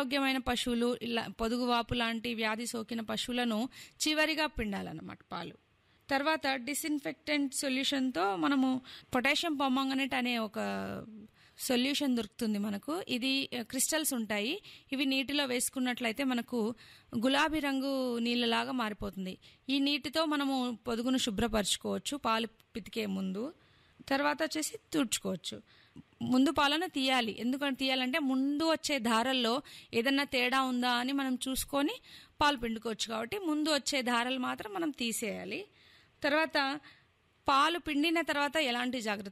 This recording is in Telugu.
అనారోగ్యమైన పశువులు ఇలా పొదుగువాపు లాంటి వ్యాధి సోకిన పశువులను చివరిగా పిండాలన్నమాట పాలు తర్వాత డిస్ఇన్ఫెక్టెంట్ సొల్యూషన్తో మనము పొటాషియం పొమ్మంగనెట్ అనే ఒక సొల్యూషన్ దొరుకుతుంది మనకు ఇది క్రిస్టల్స్ ఉంటాయి ఇవి నీటిలో వేసుకున్నట్లయితే మనకు గులాబీ రంగు నీళ్ళలాగా మారిపోతుంది ఈ నీటితో మనము పొదుగును శుభ్రపరచుకోవచ్చు పాలు పితికే ముందు తర్వాత వచ్చేసి తుడుచుకోవచ్చు ముందు పాలను తీయాలి ఎందుకంటే తీయాలంటే ముందు వచ్చే ధారల్లో ఏదన్నా తేడా ఉందా అని మనం చూసుకొని పాలు పిండుకోవచ్చు కాబట్టి ముందు వచ్చే ధారలు మాత్రం మనం తీసేయాలి తర్వాత పాలు పిండిన తర్వాత ఎలాంటి జాగ్రత్త